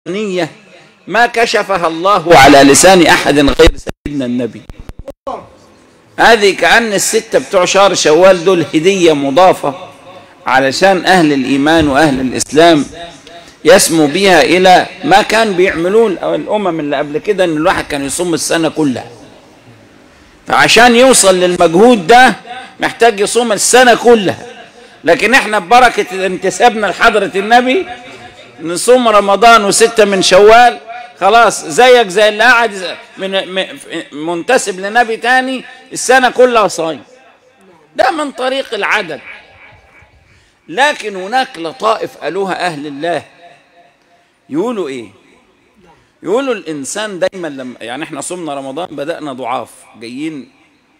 نية ما كشفها الله على لسان أحد غير سيدنا النبي هذه كأن الستة بتوع شهر شوال دول هدية مضافة علشان أهل الإيمان وأهل الإسلام يسمو بها إلى ما كان بيعملوه الأمم اللي قبل كده إن الواحد كان يصوم السنة كلها فعشان يوصل للمجهود ده محتاج يصوم السنة كلها لكن احنا ببركة انتسابنا لحضرة النبي نصوم رمضان وستة من شوال خلاص زيك زي اللي قاعد من م- منتسب لنبي تاني السنة كلها صايم ده من طريق العدد لكن هناك لطائف قالوها أهل الله يقولوا إيه يقولوا الإنسان دايما لما يعني احنا صمنا رمضان بدأنا ضعاف جايين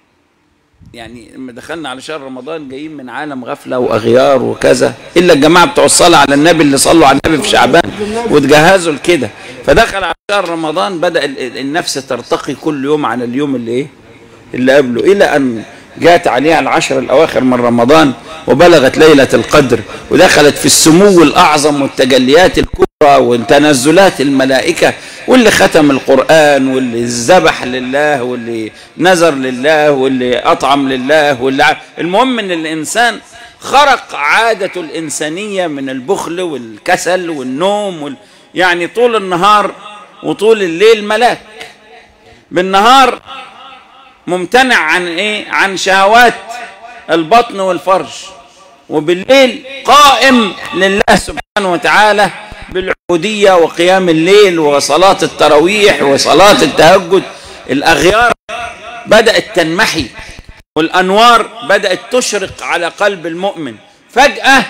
يعني لما دخلنا على شهر رمضان جايين من عالم غفله واغيار وكذا الا الجماعه بتوع الصلاه على النبي اللي صلوا على النبي في شعبان وتجهزوا لكده فدخل على شهر رمضان بدا ال- ال- النفس ترتقي كل يوم على اليوم اللي ايه اللي قبله الى ان جاءت عليها العشر الاواخر من رمضان وبلغت ليله القدر ودخلت في السمو الاعظم والتجليات الكبرى وتنزلات الملائكه واللي ختم القرآن واللي ذبح لله واللي نذر لله واللي أطعم لله واللي ع- المهم إن الإنسان خرق عادة الإنسانية من البخل والكسل والنوم وال... يعني طول النهار وطول الليل ملاك بالنهار ممتنع عن إيه عن شهوات البطن والفرج وبالليل قائم لله سبحانه وتعالى بالعبودية وقيام الليل وصلاة التراويح وصلاة التهجد الأغيار بدأت تنمحي والأنوار بدأت تشرق على قلب المؤمن فجأة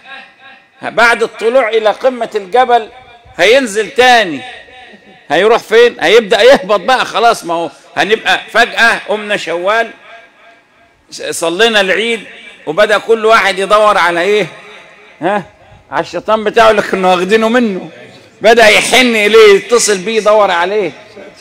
بعد الطلوع إلى قمة الجبل هينزل تاني هيروح فين هيبدأ يهبط بقى خلاص ما هو هنبقى فجأة قمنا شوال صلينا العيد وبدأ كل واحد يدور على ايه ها على الشيطان بتاعه اللي كنا واخدينه منه بدأ يحن إليه يتصل بيه يدور عليه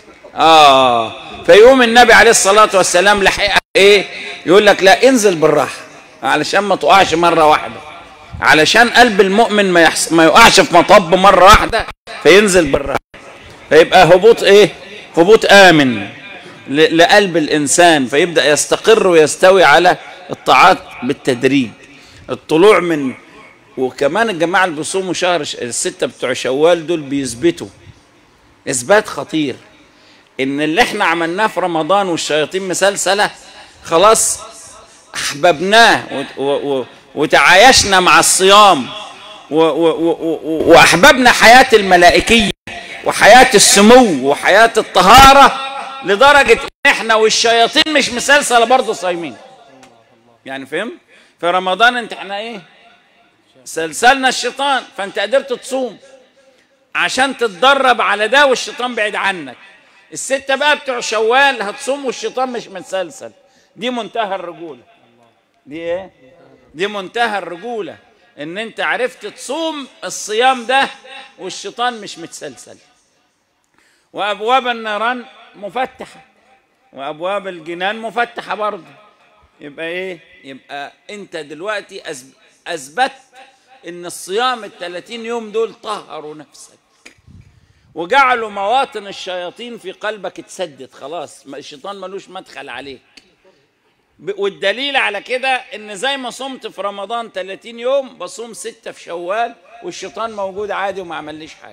آه فيقوم النبي عليه الصلاة والسلام لحقها إيه يقول لك لا انزل بالراحة علشان ما تقعش مرة واحدة علشان قلب المؤمن ما, يحس... ما يقعش في مطب مرة واحدة فينزل بالراحة فيبقى هبوط إيه هبوط آمن ل... لقلب الإنسان فيبدأ يستقر ويستوي على الطاعات بالتدريج الطلوع من وكمان الجماعة اللي بيصوموا شهر ش- الستة بتوع شوال دول بيثبتوا إثبات خطير إن اللي إحنا عملناه في رمضان والشياطين مسلسلة خلاص أحببناه وت- و- و- وتعايشنا مع الصيام و- و- و- و- وأحببنا حياة الملائكية وحياة السمو وحياة الطهارة لدرجة إن إحنا والشياطين مش مسلسلة برضه صايمين يعني فهم؟ في رمضان انت احنا ايه؟ سلسلنا الشيطان فانت قدرت تصوم عشان تتدرب على ده والشيطان بعيد عنك الستة بقى بتوع شوال هتصوم والشيطان مش متسلسل دي منتهى الرجولة دي ايه دي منتهى الرجولة ان انت عرفت تصوم الصيام ده والشيطان مش متسلسل وابواب النيران مفتحة وابواب الجنان مفتحة برضه يبقى ايه يبقى انت دلوقتي أثب- اثبت ان الصيام ال 30 يوم دول طهروا نفسك وجعلوا مواطن الشياطين في قلبك تسدد خلاص ما- الشيطان ملوش مدخل عليك ب- والدليل على كده ان زي ما صمت في رمضان 30 يوم بصوم ستة في شوال والشيطان موجود عادي وما عمليش حاجة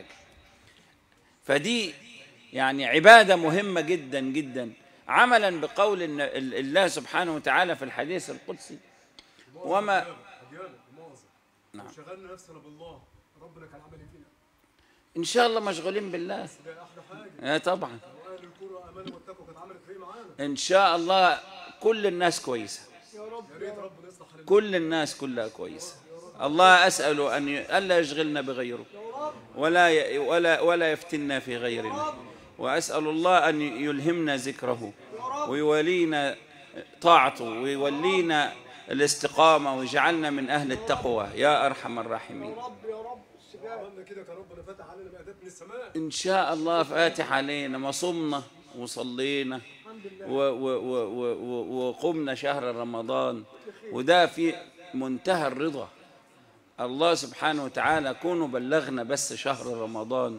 فدي يعني عبادة مهمة جدا جدا عملا بقول إن ال- الله سبحانه وتعالى في الحديث القدسي وما ديانة مؤاخذة نعم شغلنا نفسنا بالله ربنا كان عمل ايه فينا إن شاء الله مشغولين بالله ده احلى حاجة آه طبعا واهل الكرة امانه واتقوا كانت عملت ايه معانا إن شاء الله كل الناس كويسة يا ريت ربنا يصلح حالنا كل الناس كلها كويسة الله أسأل أن ي... ألا يشغلنا بغيره ولا ي... ولا ولا يفتنا في غيرنا وأسأل الله أن يلهمنا ذكره ويولينا طاعته ويولينا الاستقامة ويجعلنا من أهل التقوى يا أرحم الراحمين عملنا كده كان ربنا فتح علينا بأداب من السماء إن شاء الله فاتح علينا ما صمنا وصلينا و و و و و وقمنا شهر رمضان وده في منتهى الرضا الله سبحانه وتعالى كونوا بلغنا بس شهر رمضان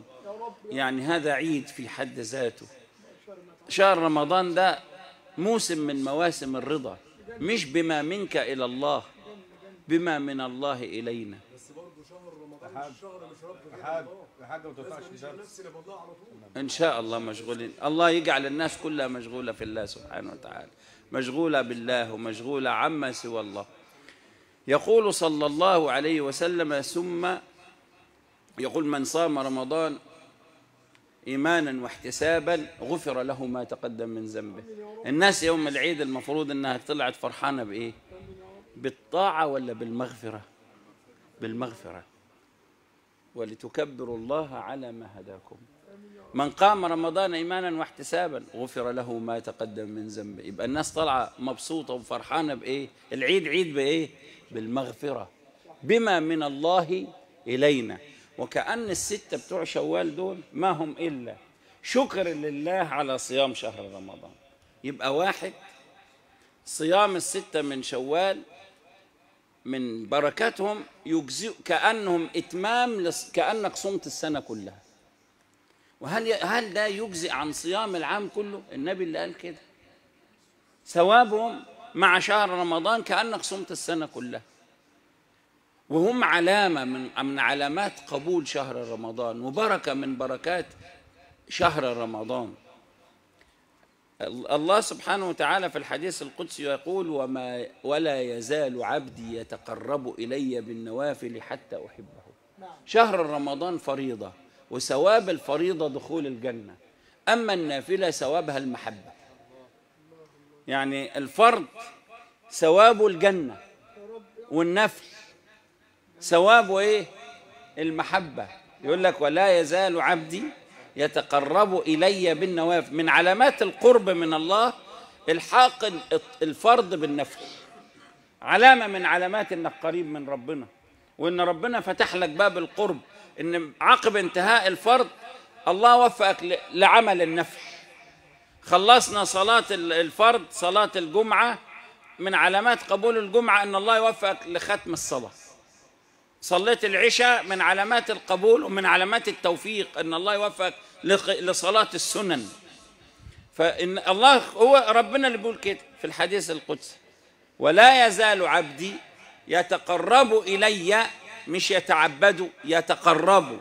يعني هذا عيد في حد ذاته شهر رمضان ده موسم من مواسم الرضا مش بما منك إلى الله بما من الله إلينا بس برضه شهر رمضان مش شهر مش رب حاج حاجه ما تنفعش لازم ده نشغل نفسنا بالله على طول إن شاء الله مشغولين الله يجعل الناس كلها مشغولة في الله سبحانه وتعالى مشغولة بالله ومشغولة عما سوى الله يقول صلى الله عليه وسلم ثم يقول من صام رمضان إيمانا واحتسابا غفر له ما تقدم من ذنبه الناس يوم العيد المفروض أنها طلعت فرحانة بإيه بالطاعة ولا بالمغفرة بالمغفرة ولتكبروا الله على ما هداكم من قام رمضان ايمانا واحتسابا غفر له ما تقدم من ذنبه يبقى الناس طالعه مبسوطه وفرحانه بايه العيد عيد بايه بالمغفره بما من الله الينا وكأن الستة بتوع شوال دول ما هم إلا شكر لله على صيام شهر رمضان يبقى واحد صيام الستة من شوال من بركاتهم يجزئ كأنهم إتمام لص... كأنك صمت السنة كلها وهل ي... هل ده يجزئ عن صيام العام كله النبي اللي قال كده ثوابهم مع شهر رمضان كأنك صمت السنة كلها وهم علامة من من علامات قبول شهر رمضان وبركة من بركات شهر رمضان الله سبحانه وتعالى في الحديث القدسي يقول وما ولا يزال عبدي يتقرب إلي بالنوافل حتى أحبه شهر رمضان فريضة وثواب الفريضة دخول الجنة أما النافلة ثوابها المحبة يعني الفرض ثوابه الجنة والنفل ثوابه ايه المحبة يقول لك ولا يزال عبدي يتقرب إلي بالنوافل من علامات القرب من الله الحاق الفرض بالنفل علامة من علامات انك قريب من ربنا وان ربنا فتح لك باب القرب ان عقب انتهاء الفرض الله وفقك لعمل النفل خلصنا صلاة الفرض صلاة الجمعة من علامات قبول الجمعة ان الله يوفقك لختم الصلاة صليت العشاء من علامات القبول ومن علامات التوفيق ان الله يوفقك لصلاة السنن فإن الله هو ربنا اللي بيقول كده في الحديث القدسي ولا يزال عبدي يتقرب إلي مش يتعبد يتقرب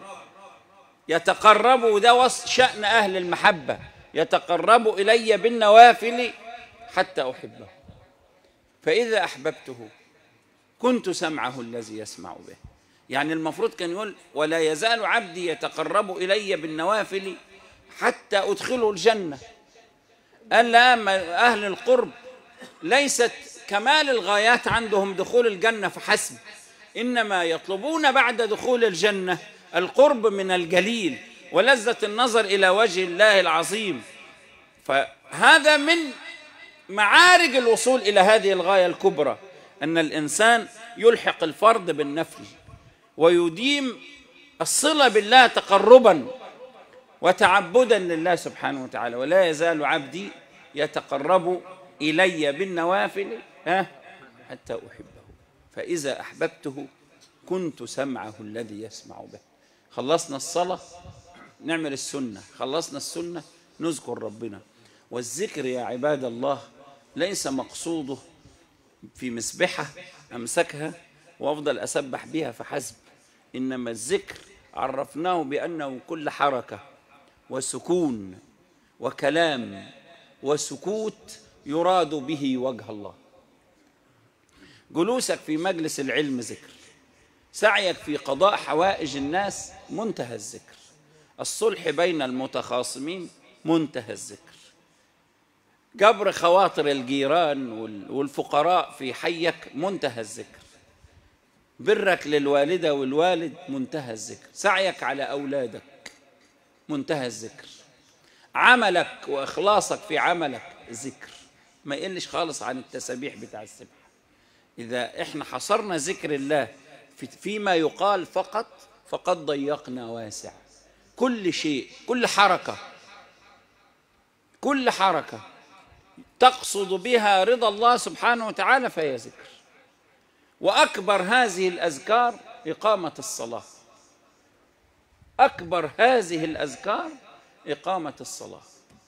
يتقرب وده وصف شأن أهل المحبة يتقرب إلي بالنوافل حتى أحبه فإذا أحببته كنت سمعه الذي يسمع به يعني المفروض كان يقول ولا يزال عبدي يتقرب إلي بالنوافل حتى أدخله الجنة قال لا أهل القرب ليست كمال الغايات عندهم دخول الجنة فحسب إنما يطلبون بعد دخول الجنة القرب من الجليل ولذة النظر إلى وجه الله العظيم فهذا من معارج الوصول إلى هذه الغاية الكبرى أن الإنسان يلحق الفرض بالنفل ويديم الصلة بالله تقربا وتعبدا لله سبحانه وتعالى ولا يزال عبدي يتقرب إلي بالنوافل ها حتى أحبه فإذا أحببته كنت سمعه الذي يسمع به خلصنا الصلاة نعمل السنة خلصنا السنة نذكر ربنا والذكر يا عباد الله ليس مقصوده في مسبحة أمسكها وأفضل أسبح بها فحسب إنما الذكر عرفناه بأنه كل حركة وسكون وكلام وسكوت يراد به وجه الله جلوسك في مجلس العلم ذكر سعيك في قضاء حوائج الناس منتهى الذكر الصلح بين المتخاصمين منتهى الذكر جبر خواطر الجيران والفقراء في حيك منتهى الذكر برك للوالدة والوالد منتهى الذكر سعيك على أولادك منتهى الذكر عملك وإخلاصك في عملك ذكر ما يقلش خالص عن التسابيح بتاع السبح إذا إحنا حصرنا ذكر الله في فيما يقال فقط فقد ضيقنا واسع كل شيء كل حركة كل حركة تقصد بها رضا الله سبحانه وتعالى فهي ذكر وأكبر هذه الأذكار إقامة الصلاة أكبر هذه الأذكار إقامة الصلاة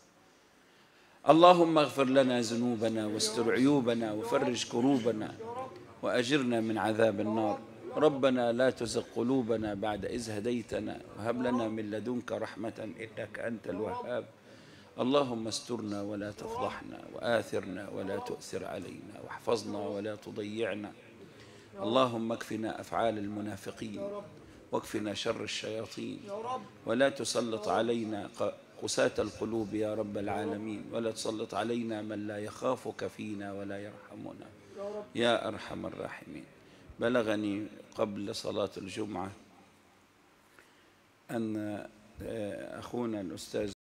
اللهم اغفر لنا ذنوبنا واستر عيوبنا وفرج كروبنا وأجرنا من عذاب النار ربنا لا تزغ قلوبنا بعد إذ هديتنا وهب لنا من لدنك رحمة إنك أنت الوهاب اللهم استرنا ولا تفضحنا وآثرنا ولا تؤثر علينا واحفظنا ولا تضيعنا اللهم اكفنا أفعال المنافقين واكفنا شر الشياطين ولا تسلط علينا ق- قساة القلوب يا رب العالمين ولا تسلط علينا من لا يخافك فينا ولا يرحمنا يا أرحم الراحمين بلغني قبل صلاة الجمعة أن آه، أخونا الأستاذ